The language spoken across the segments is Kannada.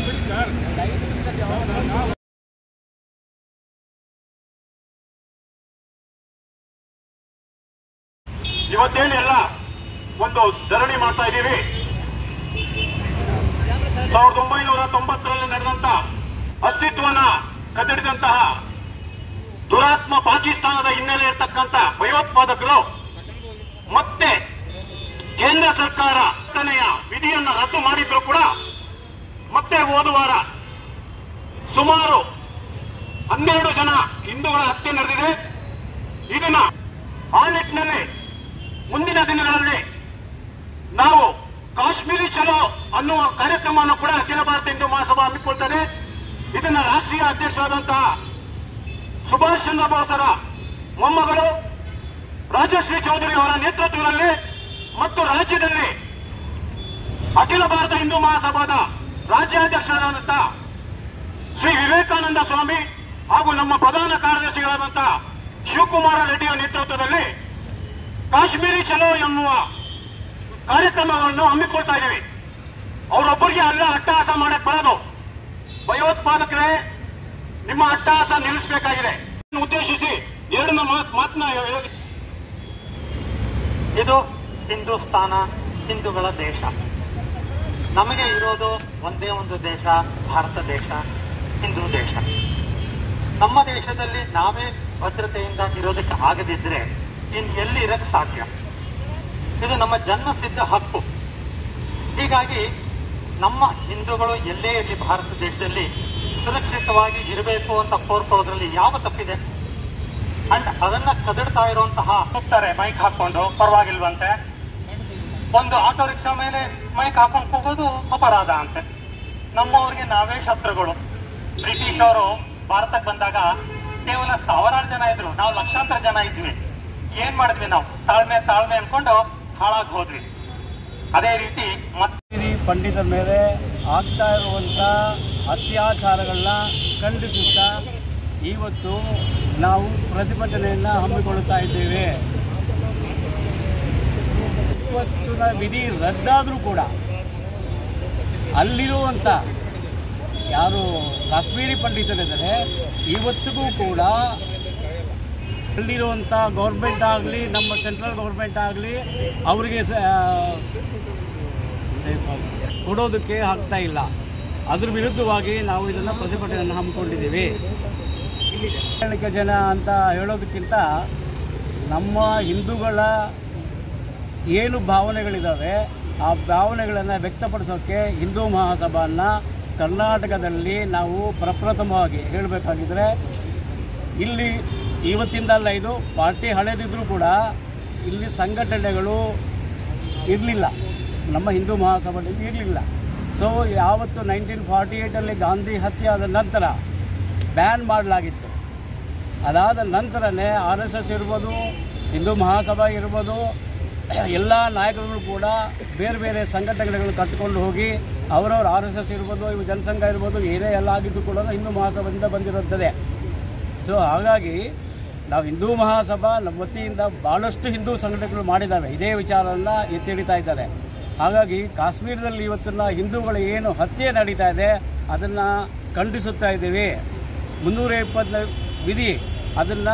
ಇವತ್ತೇನೆಲ್ಲ ಒಂದು ಧರಣಿ ಮಾಡ್ತಾ ಇದ್ದೀವಿ ಸಾವಿರದ ಒಂಬೈನೂರ ತೊಂಬತ್ತರಲ್ಲಿ ನಡೆದಂತ ಅಸ್ತಿತ್ವನ ಕದಡಿದಂತಹ ದುರಾತ್ಮ ಪಾಕಿಸ್ತಾನದ ಹಿನ್ನೆಲೆ ಇರತಕ್ಕಂತ ಭಯೋತ್ಪಾದಕರು ಮತ್ತೆ ಕೇಂದ್ರ ಸರ್ಕಾರ ಘಟನೆಯ ವಿಧಿಯನ್ನ ರದ್ದು ಮಾಡಿದ್ರು ಕೂಡ ಮತ್ತೆ ಹೋದ ವಾರ ಸುಮಾರು ಹನ್ನೆರಡು ಜನ ಹಿಂದೂಗಳ ಹತ್ಯೆ ನಡೆದಿದೆ ಇದನ್ನ ಆ ನಿಟ್ಟಿನಲ್ಲಿ ಮುಂದಿನ ದಿನಗಳಲ್ಲಿ ನಾವು ಕಾಶ್ಮೀರಿ ಚಲೋ ಅನ್ನುವ ಕಾರ್ಯಕ್ರಮವನ್ನು ಕೂಡ ಅಖಿಲ ಭಾರತ ಹಿಂದೂ ಮಹಾಸಭಾ ಹಮ್ಮಿಕೊಳ್ತದೆ ಇದನ್ನ ರಾಷ್ಟ್ರೀಯ ಅಧ್ಯಕ್ಷರಾದಂತಹ ಸುಭಾಷ್ ಚಂದ್ರ ಬೋಸರ ಮೊಮ್ಮಗಳು ರಾಜಶ್ರೀ ಚೌಧರಿ ಅವರ ನೇತೃತ್ವದಲ್ಲಿ ಮತ್ತು ರಾಜ್ಯದಲ್ಲಿ ಅಖಿಲ ಭಾರತ ಹಿಂದೂ ಮಹಾಸಭಾದ ರಾಜ್ಯಾಧ್ಯಕ್ಷರಾದಂತಹ ಶ್ರೀ ವಿವೇಕಾನಂದ ಸ್ವಾಮಿ ಹಾಗೂ ನಮ್ಮ ಪ್ರಧಾನ ಕಾರ್ಯದರ್ಶಿಗಳಾದಂತಹ ಶಿವಕುಮಾರ ರೆಡ್ಡಿಯ ನೇತೃತ್ವದಲ್ಲಿ ಕಾಶ್ಮೀರಿ ಚಲೋ ಎನ್ನುವ ಕಾರ್ಯಕ್ರಮವನ್ನು ಹಮ್ಮಿಕೊಳ್ತಾ ಇದ್ದೀವಿ ಅವರೊಬ್ಬರಿಗೆ ಅಲ್ಲ ಅಟ್ಟಹಾಸ ಮಾಡಕ್ ಬರೋದು ಭಯೋತ್ಪಾದಕರೇ ನಿಮ್ಮ ಅಟ್ಟಹಾಸ ನಿಲ್ಲಿಸಬೇಕಾಗಿದೆ ಉದ್ದೇಶಿಸಿ ಎರಡು ಮಾತ್ ಮಾತನ್ನ ಹೇಳಿ ಇದು ಹಿಂದೂಸ್ತಾನ ಹಿಂದೂಗಳ ದೇಶ ನಮಗೆ ಇರೋದು ಒಂದೇ ಒಂದು ದೇಶ ಭಾರತ ದೇಶ ಹಿಂದೂ ದೇಶ ನಮ್ಮ ದೇಶದಲ್ಲಿ ನಾವೇ ಭದ್ರತೆಯಿಂದ ಇರೋದಕ್ಕೆ ಆಗದಿದ್ರೆ ಇನ್ ಎಲ್ಲಿ ಇರಕ್ ಸಾಧ್ಯ ಇದು ನಮ್ಮ ಜನ್ಮಸಿದ್ಧ ಹಕ್ಕು ಹೀಗಾಗಿ ನಮ್ಮ ಹಿಂದೂಗಳು ಎಲ್ಲೇ ಇರಲಿ ಭಾರತ ದೇಶದಲ್ಲಿ ಸುರಕ್ಷಿತವಾಗಿ ಇರಬೇಕು ಅಂತ ಕೋರ್ಕೊಳ್ಳೋದ್ರಲ್ಲಿ ಯಾವ ತಪ್ಪಿದೆ ಅಂಡ್ ಅದನ್ನ ಕದಡ್ತಾ ಇರುವಂತಹ ಹೋಗ್ತಾರೆ ಮೈಕ್ ಹಾಕೊಂಡು ಪರವಾಗಿಲ್ವಂತೆ ಒಂದು ಆಟೋ ರಿಕ್ಷಾ ಮೇಲೆ ಮೈಕ್ ಹಾಕೊಂಡು ಹೋಗೋದು ಅಪರಾಧ ಅಂತೆ ನಮ್ಮವ್ರಿಗೆ ನಾವೇ ಶತ್ರುಗಳು ಬ್ರಿಟಿಷ್ ಅವರು ಭಾರತಕ್ಕೆ ಬಂದಾಗ ಕೇವಲ ಸಾವಿರಾರು ಜನ ಇದ್ರು ನಾವು ಲಕ್ಷಾಂತರ ಜನ ಇದ್ವಿ ಏನ್ ಮಾಡಿದ್ವಿ ನಾವು ತಾಳ್ಮೆ ತಾಳ್ಮೆ ಅನ್ಕೊಂಡು ಹಾಳಾಗಿ ಹೋದ್ವಿ ಅದೇ ರೀತಿ ಮತ್ತೆ ಕಾಶ್ಮೀರಿ ಪಂಡಿತರ ಮೇಲೆ ಆಗ್ತಾ ಇರುವಂಥ ಅತ್ಯಾಚಾರಗಳನ್ನ ಖಂಡಿಸುತ್ತಾ ಇವತ್ತು ನಾವು ಪ್ರತಿಭಟನೆಯನ್ನು ಹಮ್ಮಿಕೊಳ್ಳುತ್ತಾ ಇದ್ದೇವೆ ಇವತ್ತಿನ ವಿಧಿ ರದ್ದಾದರೂ ಕೂಡ ಅಲ್ಲಿರುವಂಥ ಯಾರು ಕಾಶ್ಮೀರಿ ಪಂಡಿತರಿದ್ದಾರೆ ಇವತ್ತಿಗೂ ಕೂಡ ಅಲ್ಲಿರುವಂಥ ಗೌರ್ಮೆಂಟ್ ಆಗಲಿ ನಮ್ಮ ಸೆಂಟ್ರಲ್ ಗೌರ್ಮೆಂಟ್ ಆಗಲಿ ಅವರಿಗೆ ಸ ಸೇಫ್ ಆಗಿ ಕೊಡೋದಕ್ಕೆ ಆಗ್ತಾ ಇಲ್ಲ ಅದ್ರ ವಿರುದ್ಧವಾಗಿ ನಾವು ಇದನ್ನು ಪ್ರತಿಭಟನೆಯನ್ನು ಹಮ್ಮಿಕೊಂಡಿದ್ದೀವಿ ಹೇಳಿಕೆ ಜನ ಅಂತ ಹೇಳೋದಕ್ಕಿಂತ ನಮ್ಮ ಹಿಂದೂಗಳ ಏನು ಭಾವನೆಗಳಿದ್ದಾವೆ ಆ ಭಾವನೆಗಳನ್ನು ವ್ಯಕ್ತಪಡಿಸೋಕ್ಕೆ ಹಿಂದೂ ಮಹಾಸಭಾನ ಕರ್ನಾಟಕದಲ್ಲಿ ನಾವು ಪ್ರಪ್ರಥಮವಾಗಿ ಹೇಳಬೇಕಾಗಿದ್ರೆ ಇಲ್ಲಿ ಇವತ್ತಿಂದಲ್ಲ ಇದು ಪಾರ್ಟಿ ಹಳೆದಿದ್ರೂ ಕೂಡ ಇಲ್ಲಿ ಸಂಘಟನೆಗಳು ಇರಲಿಲ್ಲ ನಮ್ಮ ಹಿಂದೂ ಮಹಾಸಭೆಯಲ್ಲಿ ಇರಲಿಲ್ಲ ಸೊ ಯಾವತ್ತು ನೈನ್ಟೀನ್ ಫಾರ್ಟಿ ಏಯ್ಟಲ್ಲಿ ಗಾಂಧಿ ಹತ್ಯೆ ಆದ ನಂತರ ಬ್ಯಾನ್ ಮಾಡಲಾಗಿತ್ತು ಅದಾದ ನಂತರನೇ ಆರ್ ಎಸ್ ಎಸ್ ಇರ್ಬೋದು ಹಿಂದೂ ಮಹಾಸಭಾ ಇರ್ಬೋದು ಎಲ್ಲ ನಾಯಕರುಗಳು ಕೂಡ ಬೇರೆ ಬೇರೆ ಸಂಘಟನೆಗಳು ಕಟ್ಟಿಕೊಂಡು ಹೋಗಿ ಅವರವ್ರ ಆರ್ ಎಸ್ ಎಸ್ ಇರ್ಬೋದು ಇವು ಜನಸಂಘ ಇರ್ಬೋದು ಏನೇ ಎಲ್ಲ ಆಗಿದ್ದು ಕೂಡ ಹಿಂದೂ ಮಹಾಸಭೆಯಿಂದ ಬಂದಿರುತ್ತದೆ ಸೊ ಹಾಗಾಗಿ ನಾವು ಹಿಂದೂ ಮಹಾಸಭಾ ನಮ್ಮ ವತಿಯಿಂದ ಭಾಳಷ್ಟು ಹಿಂದೂ ಸಂಘಟನೆಗಳು ಮಾಡಿದ್ದಾವೆ ಇದೇ ವಿಚಾರವನ್ನು ಎತ್ತಿ ಹಿಡಿತಾ ಇದ್ದಾರೆ ಹಾಗಾಗಿ ಕಾಶ್ಮೀರದಲ್ಲಿ ಇವತ್ತಿನ ಹಿಂದೂಗಳ ಏನು ಹತ್ಯೆ ನಡೀತಾ ಇದೆ ಅದನ್ನು ಖಂಡಿಸುತ್ತಾ ಇದ್ದೀವಿ ಮುನ್ನೂರ ಇಪ್ಪತ್ತನೇ ವಿಧಿ ಅದನ್ನು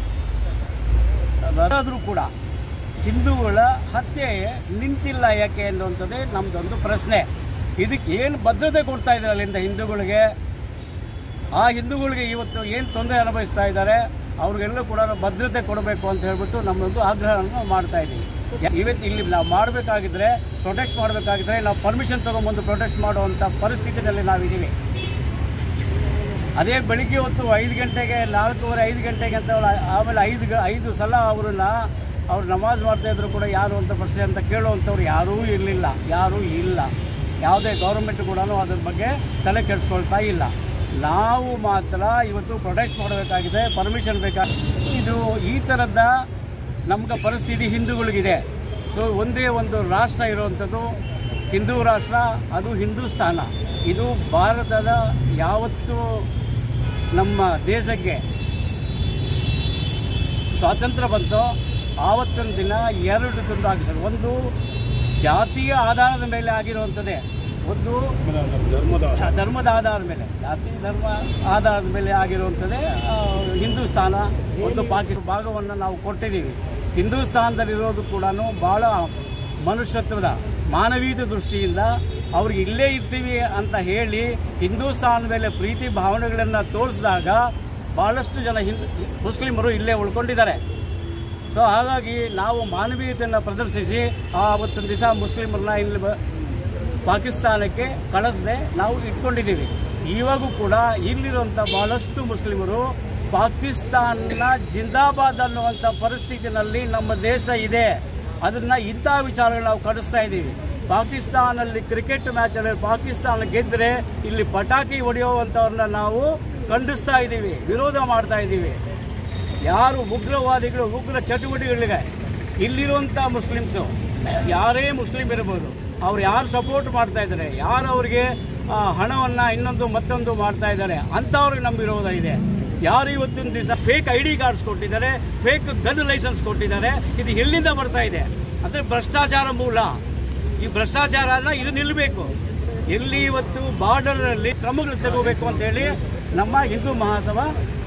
ಅದಾದರೂ ಕೂಡ ಹಿಂದೂಗಳ ಹತ್ಯೆ ನಿಂತಿಲ್ಲ ಯಾಕೆ ಅನ್ನುವಂಥದ್ದೇ ನಮ್ಮದೊಂದು ಪ್ರಶ್ನೆ ಇದಕ್ಕೆ ಏನು ಭದ್ರತೆ ಕೊಡ್ತಾ ಇದ್ದಾರೆ ಅಲ್ಲಿಂದ ಹಿಂದೂಗಳಿಗೆ ಆ ಹಿಂದೂಗಳಿಗೆ ಇವತ್ತು ಏನು ತೊಂದರೆ ಅನುಭವಿಸ್ತಾ ಇದ್ದಾರೆ ಅವ್ರಿಗೆಲ್ಲ ಕೂಡ ಭದ್ರತೆ ಕೊಡಬೇಕು ಅಂತ ಹೇಳ್ಬಿಟ್ಟು ನಮ್ಮೊಂದು ಆಗ್ರಹವನ್ನು ಮಾಡ್ತಾ ಇದ್ದೀವಿ ಇವತ್ತು ಇಲ್ಲಿ ನಾವು ಮಾಡಬೇಕಾಗಿದ್ರೆ ಪ್ರೊಟೆಸ್ಟ್ ಮಾಡಬೇಕಾಗಿದ್ರೆ ನಾವು ಪರ್ಮಿಷನ್ ತೊಗೊಂಬಂದು ಪ್ರೊಟೆಸ್ಟ್ ಮಾಡುವಂಥ ಪರಿಸ್ಥಿತಿನಲ್ಲಿ ನಾವಿದ್ದೀವಿ ಅದೇ ಬೆಳಿಗ್ಗೆ ಹೊತ್ತು ಐದು ಗಂಟೆಗೆ ನಾಲ್ಕೂವರೆ ಐದು ಗಂಟೆಗೆ ಅಂತ ಅವ್ರು ಆಮೇಲೆ ಐದು ಗ- ಐದು ಸಲ ಅವ್ರನ್ನ ಅವ್ರು ನಮಾಜ್ ಮಾಡ್ತಾ ಇದ್ರು ಕೂಡ ಯಾರು ಅಂತ ಪ್ರಶ್ನೆ ಅಂತ ಕೇಳುವಂಥವ್ರು ಯಾರೂ ಇರಲಿಲ್ಲ ಯಾರೂ ಇಲ್ಲ ಯಾವುದೇ ಗೌರ್ಮೆಂಟ್ ಕೂಡ ಅದ್ರ ಬಗ್ಗೆ ತಲೆ ಕೆಡಿಸ್ಕೊಳ್ತಾ ಇಲ್ಲ ನಾವು ಮಾತ್ರ ಇವತ್ತು ಪ್ರೊಟೆಸ್ಟ್ ಮಾಡಬೇಕಾಗಿದೆ ಪರ್ಮಿಷನ್ ಬೇಕಾಗಿದೆ ಇದು ಈ ಥರದ ನಮ್ಗೆ ಪರಿಸ್ಥಿತಿ ಹಿಂದೂಗಳಿಗಿದೆ ಸೊ ಒಂದೇ ಒಂದು ರಾಷ್ಟ್ರ ಇರುವಂಥದ್ದು ಹಿಂದೂ ರಾಷ್ಟ್ರ ಅದು ಹಿಂದೂಸ್ತಾನ ಇದು ಭಾರತದ ಯಾವತ್ತು ನಮ್ಮ ದೇಶಕ್ಕೆ ಸ್ವಾತಂತ್ರ್ಯ ಬಂತೋ ಆವತ್ತಿನ ದಿನ ಎರಡು ತುಂಡು ಆಗಿದ್ದಾರೆ ಒಂದು ಜಾತಿಯ ಆಧಾರದ ಮೇಲೆ ಆಗಿರುವಂಥದ್ದೇ ಒಂದು ಧರ್ಮದ ಧರ್ಮದ ಆಧಾರದ ಮೇಲೆ ಜಾತಿ ಧರ್ಮ ಆಧಾರದ ಮೇಲೆ ಆಗಿರುವಂಥದ್ದೇ ಆ, ಹಿಂದೂಸ್ತಾನ ಒಂದು ಪಾಕಿಸ್ತಾನ ಭಾಗವನ್ನು ನಾವು ಕೊಟ್ಟಿದ್ದೀವಿ ಹಿಂದೂಸ್ತಾನದಲ್ಲಿರೋದು ಕೂಡ ಭಾಳ ಮನುಷ್ಯತ್ವದ ಮಾನವೀಯದ ದೃಷ್ಟಿಯಿಂದ ಅವ್ರಿಗೆ ಇಲ್ಲೇ ಇರ್ತೀವಿ ಅಂತ ಹೇಳಿ ಹಿಂದೂಸ್ತಾನ ಮೇಲೆ ಪ್ರೀತಿ ಭಾವನೆಗಳನ್ನು ತೋರಿಸಿದಾಗ ಭಾಳಷ್ಟು ಜನ ಹಿಂದೂ ಮುಸ್ಲಿಮರು ಇಲ್ಲೇ ಉಳ್ಕೊಂಡಿದ್ದಾರೆ ಸೊ ಹಾಗಾಗಿ ನಾವು ಮಾನವೀಯತೆಯನ್ನು ಪ್ರದರ್ಶಿಸಿ ಆವತ್ತಿನ ದಿವಸ ಮುಸ್ಲಿಮರನ್ನ ಇಲ್ಲಿ ಬ- ಪಾಕಿಸ್ತಾನಕ್ಕೆ ಕಳಿಸದೆ ನಾವು ಇಟ್ಕೊಂಡಿದ್ದೀವಿ ಇವಾಗೂ ಕೂಡ ಇಲ್ಲಿರುವಂಥ ಬಹಳಷ್ಟು ಮುಸ್ಲಿಮರು ಪಾಕಿಸ್ತಾನ ಜಿಂದಾಬಾದ್ ಅನ್ನುವಂಥ ಪರಿಸ್ಥಿತಿನಲ್ಲಿ ನಮ್ಮ ದೇಶ ಇದೆ ಅದನ್ನ ಇಂಥ ವಿಚಾರಗಳು ನಾವು ಕಳಿಸ್ತಾ ಇದ್ದೀವಿ ಪಾಕಿಸ್ತಾನಲ್ಲಿ ಕ್ರಿಕೆಟ್ ಮ್ಯಾಚಲ್ಲಿ ಪಾಕಿಸ್ತಾನ ಗೆದ್ದರೆ ಇಲ್ಲಿ ಪಟಾಕಿ ಹೊಡೆಯುವಂಥವ್ರನ್ನ ನಾವು ಖಂಡಿಸ್ತಾ ಇದ್ದೀವಿ ವಿರೋಧ ಮಾಡ್ತಾ ಇದ್ದೀವಿ ಯಾರು ಉಗ್ರವಾದಿಗಳು ಉಗ್ರ ಚಟುವಟಿಕೆಗಳಿಗೆ ಇಲ್ಲಿರುವಂಥ ಮುಸ್ಲಿಮ್ಸು ಯಾರೇ ಮುಸ್ಲಿಂ ಇರ್ಬೋದು ಅವ್ರು ಯಾರು ಸಪೋರ್ಟ್ ಮಾಡ್ತಾ ಇದ್ದಾರೆ ಯಾರು ಅವರಿಗೆ ಹಣವನ್ನು ಇನ್ನೊಂದು ಮತ್ತೊಂದು ಮಾಡ್ತಾ ಇದ್ದಾರೆ ಅಂಥವ್ರಿಗೆ ನಮ್ಮ ವಿರೋಧ ಇದೆ ಯಾರು ಇವತ್ತಿನ ದಿವಸ ಫೇಕ್ ಐ ಡಿ ಕಾರ್ಡ್ಸ್ ಕೊಟ್ಟಿದ್ದಾರೆ ಫೇಕ್ ಗನ್ ಲೈಸೆನ್ಸ್ ಕೊಟ್ಟಿದ್ದಾರೆ ಇದು ಎಲ್ಲಿಂದ ಬರ್ತಾ ಇದೆ ಅಂದರೆ ಭ್ರಷ್ಟಾಚಾರ ಮೂಲ ಈ ಭ್ರಷ್ಟಾಚಾರನ ಇದು ನಿಲ್ಲಬೇಕು ಎಲ್ಲಿ ಇವತ್ತು ಬಾರ್ಡರ್ನಲ್ಲಿ ಕ್ರಮಗಳು ತಗೋಬೇಕು ಅಂತ ಹೇಳಿ ನಮ್ಮ ಹಿಂದೂ ಮಹಾಸಭಾ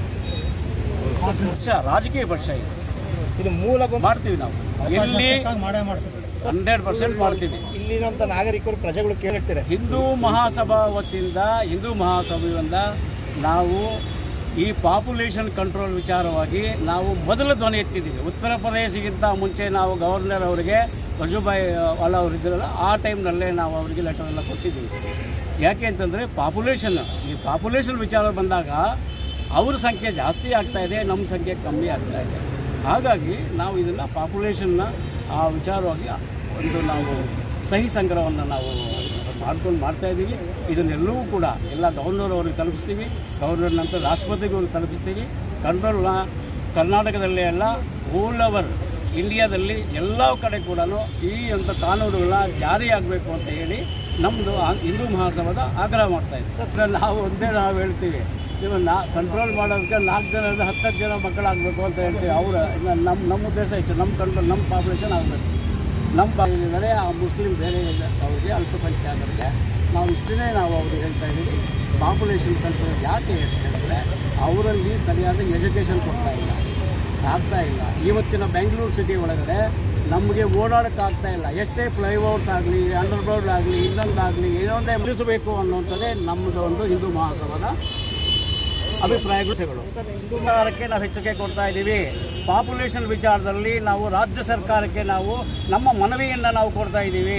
ಪಕ್ಷ ರಾಜಕೀಯ ಪಕ್ಷ ಇದು ಇದು ಮೂಲ ಬಂದು ಮಾಡ್ತೀವಿ ನಾವು ಎಲ್ಲಿ ಮಾಡೇ ಮಾಡ್ತೀವಿ ಹಂಡ್ರೆಡ್ ಪರ್ಸೆಂಟ್ ಮಾಡ್ತೀವಿ ಇಲ್ಲಿರುವಂತ ನಾಗರಿಕರು ಪ್ರಜೆಗಳು ಕೇಳಿರ್ತಾರೆ ಹಿಂದೂ ಮಹಾಸಭಾ ವತಿಯಿಂದ ಹಿಂದೂ ಮಹಾಸಭೆಯಿಂದ ನಾವು ಈ ಪಾಪ್ಯುಲೇಷನ್ ಕಂಟ್ರೋಲ್ ವಿಚಾರವಾಗಿ ನಾವು ಮೊದಲ ಧ್ವನಿ ಎತ್ತಿದ್ದೀವಿ ಉತ್ತರ ಪ್ರದೇಶಕ್ಕಿಂತ ಮುಂಚೆ ನಾವು ಗವರ್ನರ್ ಅವರಿಗೆ ವಜುಭಾಯಿ ವಾಲಾ ಅವರು ಇದ್ರಲ್ಲ ಆ ಟೈಮ್ನಲ್ಲೇ ನಾವು ಅವರಿಗೆ ಲೆಟರ್ ಎಲ್ಲ ಕೊಟ್ಟಿದ್ದೀವಿ ಯಾಕೆ ಅಂತಂದರೆ ಪಾಪ್ಯುಲೇಷನ್ ಈ ಪಾಪ್ಯುಲೇಷನ್ ವಿಚಾರ ಬಂದಾಗ ಅವ್ರ ಸಂಖ್ಯೆ ಜಾಸ್ತಿ ಆಗ್ತಾ ಇದೆ ನಮ್ಮ ಸಂಖ್ಯೆ ಕಮ್ಮಿ ಆಗ್ತಾ ಇದೆ ಹಾಗಾಗಿ ನಾವು ಇದನ್ನು ಪಾಪ್ಯುಲೇಷನ್ನ ಆ ವಿಚಾರವಾಗಿ ಒಂದು ನಾವು ಸಹಿ ಸಂಗ್ರಹವನ್ನು ನಾವು ಮಾಡ್ಕೊಂಡು ಮಾಡ್ತಾ ಇದ್ದೀವಿ ಇದನ್ನೆಲ್ಲವೂ ಕೂಡ ಎಲ್ಲ ಗವರ್ನರ್ ಅವ್ರಿಗೆ ತಲುಪಿಸ್ತೀವಿ ಗವರ್ನರ್ ನಂತರ ರಾಷ್ಟ್ರಪತಿಗೂ ತಲುಪಿಸ್ತೀವಿ ಕಂಟ್ರೋಲ್ನ ಕರ್ನಾಟಕದಲ್ಲೇ ಅಲ್ಲ ಓಲ್ ಓವರ್ ಇಂಡಿಯಾದಲ್ಲಿ ಎಲ್ಲ ಕಡೆ ಕೂಡ ಈ ಒಂದು ಕಾನೂನುಗಳ ಜಾರಿ ಆಗಬೇಕು ಅಂತ ಹೇಳಿ ನಮ್ಮದು ಹಿಂದೂ ಮಹಾಸಭಾದ ಆಗ್ರಹ ಮಾಡ್ತಾ ಇದ್ದೀವಿ ನಾವು ಒಂದೇ ನಾವು ಹೇಳ್ತೀವಿ ನೀವು ನಾ ಕಂಟ್ರೋಲ್ ಮಾಡೋದಕ್ಕೆ ನಾಲ್ಕು ಜನ ಇದ್ರೆ ಹತ್ತತ್ತು ಜನ ಮಕ್ಕಳಾಗಬೇಕು ಅಂತ ಹೇಳ್ತೀವಿ ಅವರ ನಮ್ಮ ನಮ್ಮ ಉದ್ದೇಶ ಇಷ್ಟು ನಮ್ಮ ಕಂಟ್ರೋಲ್ ನಮ್ಮ ಪಾಪ್ಯುಲೇಷನ್ ಆಗಬೇಕು ನಮ್ಮ ಭಾಗದಿಂದಲೇ ಆ ಮುಸ್ಲಿಂ ಬೇರೆ ಇದೆ ಅವರಿಗೆ ಅಲ್ಪಸಂಖ್ಯಾತರಿಗೆ ನಾವು ಇಷ್ಟನ್ನೇ ನಾವು ಅವ್ರಿಗೆ ಹೇಳ್ತಾ ಇದ್ದೀವಿ ಪಾಪ್ಯುಲೇಷನ್ ಕಂಟ್ರೋಲ್ ಯಾಕೆ ಅಂತ ಹೇಳಿದ್ರೆ ಅವರಲ್ಲಿ ಸರಿಯಾದ ಎಜುಕೇಷನ್ ಕೊಡ್ತಾ ಇಲ್ಲ ಆಗ್ತಾ ಇಲ್ಲ ಇವತ್ತಿನ ಬೆಂಗಳೂರು ಸಿಟಿ ಒಳಗಡೆ ನಮಗೆ ಓಡಾಡೋಕ್ಕಾಗ್ತಾ ಇಲ್ಲ ಎಷ್ಟೇ ಫ್ಲೈಓವರ್ಸ್ ಆಗಲಿ ಅಂಡರ್ಗ್ರೌಂಡ್ ಆಗಲಿ ಇನ್ನೊಂದಾಗಲಿ ಏನೊಂದೇ ಮುಗಿಸಬೇಕು ಅನ್ನುವಂಥದ್ದೇ ನಮ್ಮದು ಒಂದು ಹಿಂದೂ ಮಹಾಸಭಾದ ಅಭಿಪ್ರಾಯಗಳು ಸರ್ಕಾರಕ್ಕೆ ನಾವು ಹೆಚ್ಚಿಗೆ ಕೊಡ್ತಾ ಇದ್ದೀವಿ ಪಾಪ್ಯುಲೇಷನ್ ವಿಚಾರದಲ್ಲಿ ನಾವು ರಾಜ್ಯ ಸರ್ಕಾರಕ್ಕೆ ನಾವು ನಮ್ಮ ಮನವಿಯನ್ನು ನಾವು ಕೊಡ್ತಾ ಇದ್ದೀವಿ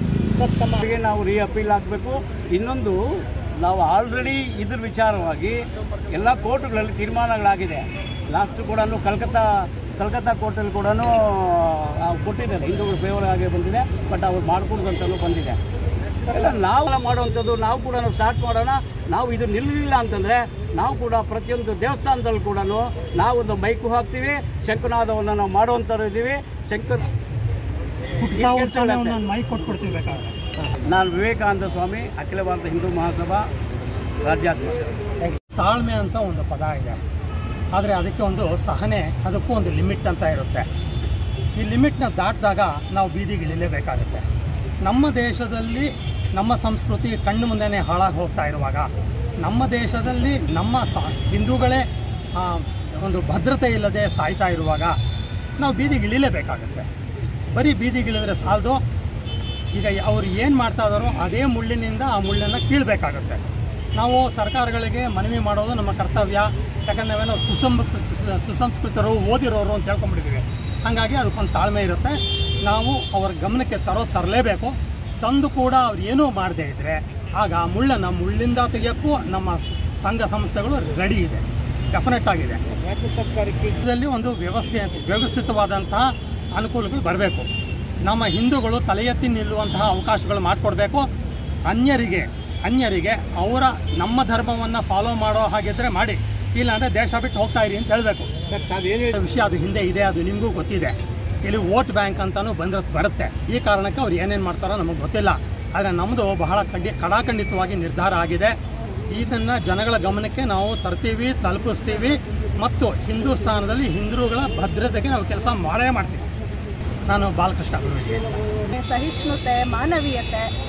ಅವರಿಗೆ ನಾವು ರೀ ಅಪೀಲ್ ಆಗಬೇಕು ಇನ್ನೊಂದು ನಾವು ಆಲ್ರೆಡಿ ಇದ್ರ ವಿಚಾರವಾಗಿ ಎಲ್ಲ ಕೋರ್ಟ್ಗಳಲ್ಲಿ ತೀರ್ಮಾನಗಳಾಗಿದೆ ಲಾಸ್ಟ್ ಕೂಡ ಕಲ್ಕತ್ತಾ ಕಲ್ಕತ್ತಾ ಕೋರ್ಟಲ್ಲಿ ಕೂಡ ಕೊಟ್ಟಿದ್ದಾರೆ ಹಿಂದೂಗಳು ಫೇವರ್ ಆಗಿ ಬಂದಿದೆ ಬಟ್ ಅವ್ರು ಮಾಡ್ಕೊಡ್ದಂತಲೂ ಬಂದಿದೆ ಎಲ್ಲ ನಾವು ಮಾಡುವಂಥದ್ದು ನಾವು ಕೂಡ ನಾವು ಸ್ಟಾರ್ಟ್ ಮಾಡೋಣ ನಾವು ಇದು ನಿಲ್ಲಲಿಲ್ಲ ಅಂತಂದರೆ ನಾವು ಕೂಡ ಪ್ರತಿಯೊಂದು ದೇವಸ್ಥಾನದಲ್ಲಿ ಕೂಡ ನಾವೊಂದು ಮೈಕು ಹಾಕ್ತೀವಿ ಶಂಕುನಾದವನ್ನು ನಾವು ಮಾಡುವಂಥವ್ರು ಇದ್ದೀವಿ ಶಂಕರ್ ಮೈ ಕೊಟ್ಬಿಡ್ತೀವಿ ಬೇಕಾದ್ರೆ ನಾನು ವಿವೇಕಾನಂದ ಸ್ವಾಮಿ ಅಖಿಲ ಭಾರತ ಹಿಂದೂ ಮಹಾಸಭಾ ರಾಜ್ಯಾಧ್ಯಕ್ಷ ತಾಳ್ಮೆ ಅಂತ ಒಂದು ಪದ ಇದೆ ಆದರೆ ಅದಕ್ಕೆ ಒಂದು ಸಹನೆ ಅದಕ್ಕೂ ಒಂದು ಲಿಮಿಟ್ ಅಂತ ಇರುತ್ತೆ ಈ ಲಿಮಿಟ್ನ ದಾಟಿದಾಗ ನಾವು ಬೀದಿಗಿಳಿಲೇಬೇಕಾಗುತ್ತೆ ನಮ್ಮ ದೇಶದಲ್ಲಿ ನಮ್ಮ ಸಂಸ್ಕೃತಿ ಕಣ್ಣು ಮುಂದೆನೇ ಹಾಳಾಗಿ ಹೋಗ್ತಾ ಇರುವಾಗ ನಮ್ಮ ದೇಶದಲ್ಲಿ ನಮ್ಮ ಸ ಹಿಂದೂಗಳೇ ಆ, ಒಂದು ಭದ್ರತೆ ಇಲ್ಲದೆ ಸಾಯ್ತಾ ಇರುವಾಗ ನಾವು ಬೀದಿಗಿಳಿಲೇಬೇಕಾಗುತ್ತೆ ಬರೀ ಬೀದಿಗಿಳಿದ್ರೆ ಸಾಲದು ಈಗ ಅವ್ರು ಏನು ಮಾಡ್ತಾ ಇದ್ದಾರೋ ಅದೇ ಮುಳ್ಳಿನಿಂದ ಆ ಮುಳ್ಳನ್ನು ಕೀಳಬೇಕಾಗುತ್ತೆ ನಾವು ಸರ್ಕಾರಗಳಿಗೆ ಮನವಿ ಮಾಡೋದು ನಮ್ಮ ಕರ್ತವ್ಯ ಯಾಕಂದ್ರೆ ನಾವೇನೋ ಸುಸಂಬ ಸುಸಂಸ್ಕೃತರು ಓದಿರೋರು ಅಂತ ಹೇಳ್ಕೊಂಡ್ಬಿಟ್ಟಿದ್ದೀವಿ ಹಾಗಾಗಿ ಅದಕ್ಕೊಂದು ತಾಳ್ಮೆ ಇರುತ್ತೆ ನಾವು ಅವ್ರ ಗಮನಕ್ಕೆ ತರೋ ತರಲೇಬೇಕು ತಂದು ಕೂಡ ಅವ್ರು ಏನೂ ಮಾಡದೇ ಇದ್ದರೆ ಆಗ ಆ ಮುಳ್ಳನ್ನು ಮುಳ್ಳಿಂದ ತೆಗೆಯೋಕ್ಕೂ ನಮ್ಮ ಸಂಘ ಸಂಸ್ಥೆಗಳು ರೆಡಿ ಇದೆ ಡೆಫಿನೆಟ್ ಆಗಿದೆ ರಾಜ್ಯ ಸರ್ಕಾರಕ್ಕೆ ಇದರಲ್ಲಿ ಒಂದು ವ್ಯವಸ್ಥೆ ವ್ಯವಸ್ಥಿತವಾದಂತಹ ಅನುಕೂಲಗಳು ಬರಬೇಕು ನಮ್ಮ ಹಿಂದೂಗಳು ತಲೆ ಎತ್ತಿ ನಿಲ್ಲುವಂತಹ ಅವಕಾಶಗಳು ಮಾಡಿಕೊಡ್ಬೇಕು ಅನ್ಯರಿಗೆ ಅನ್ಯರಿಗೆ ಅವರ ನಮ್ಮ ಧರ್ಮವನ್ನು ಫಾಲೋ ಮಾಡೋ ಹಾಗಿದ್ರೆ ಮಾಡಿ ಇಲ್ಲಾಂದರೆ ದೇಶ ಬಿಟ್ಟು ಹೋಗ್ತಾ ಇರಿ ಅಂತ ಹೇಳಬೇಕು ಸರ್ ತಾವೇನು ಹೇಳಿ ವಿಷಯ ಅದು ಹಿಂದೆ ಇದೆ ಅದು ನಿಮಗೂ ಗೊತ್ತಿದೆ ಇಲ್ಲಿ ವೋಟ್ ಬ್ಯಾಂಕ್ ಅಂತಾನು ಬಂದ್ರೆ ಬರುತ್ತೆ ಈ ಕಾರಣಕ್ಕೆ ಅವ್ರು ಏನೇನು ಮಾಡ್ತಾರೋ ನಮಗೆ ಗೊತ್ತಿಲ್ಲ ಆದರೆ ನಮ್ಮದು ಬಹಳ ಖಂಡಿ ಕಡಾಖಂಡಿತವಾಗಿ ನಿರ್ಧಾರ ಆಗಿದೆ ಇದನ್ನು ಜನಗಳ ಗಮನಕ್ಕೆ ನಾವು ತರ್ತೀವಿ ತಲುಪಿಸ್ತೀವಿ ಮತ್ತು ಹಿಂದೂಸ್ತಾನದಲ್ಲಿ ಹಿಂದೂಗಳ ಭದ್ರತೆಗೆ ನಾವು ಕೆಲಸ ಮಾಡೇ ಮಾಡ್ತೀವಿ ನಾನು ಬಾಲಕೃಷ್ಣ ಗುರೂಜಿ ಸಹಿಷ್ಣುತೆ ಮಾನವೀಯತೆ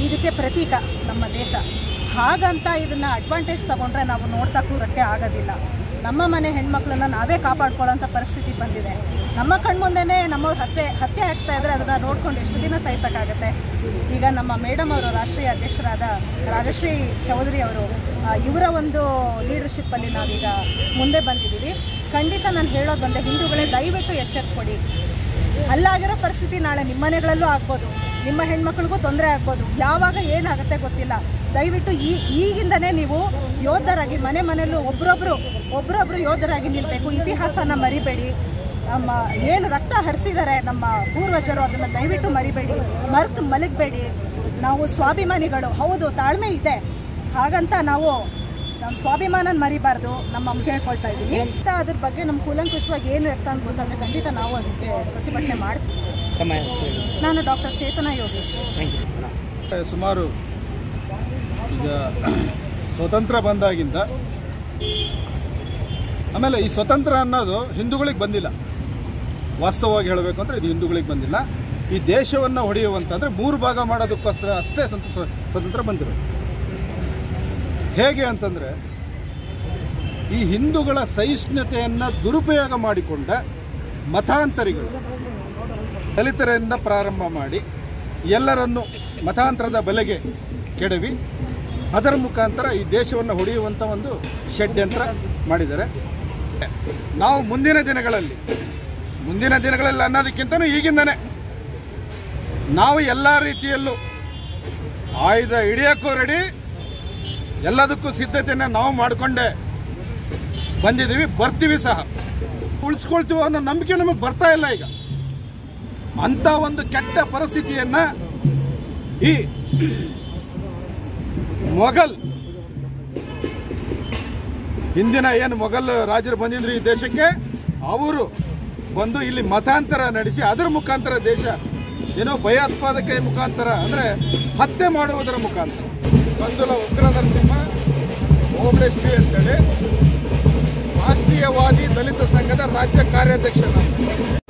ಇದಕ್ಕೆ ಪ್ರತೀಕ ನಮ್ಮ ದೇಶ ಹಾಗಂತ ಇದನ್ನು ಅಡ್ವಾಂಟೇಜ್ ತಗೊಂಡ್ರೆ ನಾವು ನೋಡ್ತಾ ಕೂರಕ್ಕೆ ಆಗೋದಿಲ್ಲ ನಮ್ಮ ಮನೆ ಹೆಣ್ಮಕ್ಳನ್ನ ನಾವೇ ಕಾಪಾಡ್ಕೊಳ್ಳೋಂಥ ಪರಿಸ್ಥಿತಿ ಬಂದಿದೆ ನಮ್ಮ ಕಣ್ಮುಂದೆನೇ ನಮ್ಮವ್ರು ಹತ್ಯೆ ಹತ್ಯೆ ಆಗ್ತಾ ಇದ್ರೆ ಅದನ್ನು ನೋಡ್ಕೊಂಡು ಎಷ್ಟು ದಿನ ಸಹಿಸೋಕ್ಕಾಗತ್ತೆ ಈಗ ನಮ್ಮ ಮೇಡಮ್ ಅವರು ರಾಷ್ಟ್ರೀಯ ಅಧ್ಯಕ್ಷರಾದ ರಾಜಶ್ರೀ ಚೌಧರಿ ಅವರು ಆ, ಇವರ ಒಂದು ಲೀಡರ್ಶಿಪ್ಪಲ್ಲಿ ನಾವೀಗ ಮುಂದೆ ಬಂದಿದ್ದೀವಿ ಖಂಡಿತ ನಾನು ಹೇಳೋದು ಬಂದೆ ಹಿಂದೂಗಳೇ ದಯವಿಟ್ಟು ಎಚ್ಚೆತ್ಕೊಡಿ ಅಲ್ಲಾಗಿರೋ ಪರಿಸ್ಥಿತಿ ನಾಳೆ ನಿಮ್ಮ ಮನೆಗಳಲ್ಲೂ ಆಗ್ಬೋದು ನಿಮ್ಮ ಹೆಣ್ಮಕ್ಳಿಗೂ ತೊಂದರೆ ಆಗ್ಬೋದು ಯಾವಾಗ ಏನಾಗುತ್ತೆ ಗೊತ್ತಿಲ್ಲ ದಯವಿಟ್ಟು ಈ ಈಗಿಂದನೇ ನೀವು ಯೋಧರಾಗಿ ಮನೆ ಮನೆಯಲ್ಲೂ ಒಬ್ರೊಬ್ರು ಒಬ್ರೊಬ್ರು ಯೋಧರಾಗಿ ನಿಲ್ಲಬೇಕು ಇತಿಹಾಸನ ಮರಿಬೇಡಿ ನಮ್ಮ ಏನು ರಕ್ತ ಹರಿಸಿದ್ದಾರೆ ನಮ್ಮ ಪೂರ್ವಜರು ಅದನ್ನು ದಯವಿಟ್ಟು ಮರಿಬೇಡಿ ಮರೆತು ಮಲಗಬೇಡಿ ನಾವು ಸ್ವಾಭಿಮಾನಿಗಳು ಹೌದು ತಾಳ್ಮೆ ಇದೆ ಹಾಗಂತ ನಾವು ನಮ್ಮ ಸ್ವಾಭಿಮಾನನ ಮರಿಬಾರ್ದು ನಮ್ಮ ಅಮ್ಮ ಕೇಳ್ಕೊಳ್ತಾ ಇದ್ದೀವಿ ಅಂತ ಅದ್ರ ಬಗ್ಗೆ ನಮ್ಮ ಕೂಲಂಕುಷವಾಗಿ ಏನು ಇರ್ತಾ ಅಂತ ಗೊತ್ತಾದ್ರೆ ಖಂಡಿತ ನಾವು ಅದಕ್ಕೆ ಪ್ರತಿಭಟನೆ ಮಾಡ್ತೀವಿ ತಮ್ಮ ಹೆಸರು ನಾನು ಡಾಕ್ಟರ್ ಚೇತನ ಯೋಗೇಶ್ ಸುಮಾರು ಈಗ ಸ್ವತಂತ್ರ ಬಂದಾಗಿಂದ ಆಮೇಲೆ ಈ ಸ್ವತಂತ್ರ ಅನ್ನೋದು ಹಿಂದೂಗಳಿಗೆ ಬಂದಿಲ್ಲ ವಾಸ್ತವವಾಗಿ ಹೇಳಬೇಕು ಅಂದರೆ ಇದು ಹಿಂದೂಗಳಿಗೆ ಬಂದಿಲ್ಲ ಈ ದೇಶವನ್ನು ಹೊಡೆಯುವಂತಂದ್ರೆ ಮೂರು ಭಾಗ ಮಾಡೋದಕ್ಕೋಸ್ಕರ ಅಷ್ಟೇ ಸಂತ ಸ್ವತಂತ್ರ ಬಂದಿರೋದು ಹೇಗೆ ಅಂತಂದರೆ ಈ ಹಿಂದೂಗಳ ಸಹಿಷ್ಣುತೆಯನ್ನು ದುರುಪಯೋಗ ಮಾಡಿಕೊಂಡ ಮತಾಂತರಿಗಳು ದಲಿತರಿಂದ ಪ್ರಾರಂಭ ಮಾಡಿ ಎಲ್ಲರನ್ನು ಮತಾಂತರದ ಬಲೆಗೆ ಕೆಡವಿ ಅದರ ಮುಖಾಂತರ ಈ ದೇಶವನ್ನು ಹೊಡೆಯುವಂಥ ಒಂದು ಷಡ್ಯಂತ್ರ ಮಾಡಿದ್ದಾರೆ ನಾವು ಮುಂದಿನ ದಿನಗಳಲ್ಲಿ ಮುಂದಿನ ದಿನಗಳಲ್ಲಿ ಅನ್ನೋದಕ್ಕಿಂತನೂ ಈಗಿಂದನೇ ನಾವು ಎಲ್ಲ ರೀತಿಯಲ್ಲೂ ಆಯುಧ ಹಿಡಿಯೋಕ್ಕೂ ರೆಡಿ ಎಲ್ಲದಕ್ಕೂ ಸಿದ್ಧತೆಯನ್ನು ನಾವು ಮಾಡಿಕೊಂಡೇ ಬಂದಿದ್ದೀವಿ ಬರ್ತೀವಿ ಸಹ ಉಳಿಸ್ಕೊಳ್ತೀವಿ ಅನ್ನೋ ನಂಬಿಕೆ ನಮಗೆ ಬರ್ತಾ ಇಲ್ಲ ಈಗ ಅಂತ ಒಂದು ಕೆಟ್ಟ ಪರಿಸ್ಥಿತಿಯನ್ನ ಈ ಮೊಘಲ್ ಹಿಂದಿನ ಏನು ಮೊಘಲ್ ರಾಜರು ಬಂದಿದ್ರು ಈ ದೇಶಕ್ಕೆ ಅವರು ಬಂದು ಇಲ್ಲಿ ಮತಾಂತರ ನಡೆಸಿ ಅದರ ಮುಖಾಂತರ ದೇಶ ಏನೋ ಭಯೋತ್ಪಾದಕ ಮುಖಾಂತರ ಅಂದ್ರೆ ಹತ್ಯೆ ಮಾಡುವುದರ ಮುಖಾಂತರ ಬಂದುಲ ಉಗ್ರ ನರಸಿಂಹ ಓಬಳೇಶ್ವರಿ ಅಂತೇಳಿ ರಾಷ್ಟ್ರೀಯವಾದಿ ದಲಿತ ಸಂಘದ ರಾಜ್ಯ ಕಾರ್ಯಾಧ್ಯಕ್ಷ ನಾನು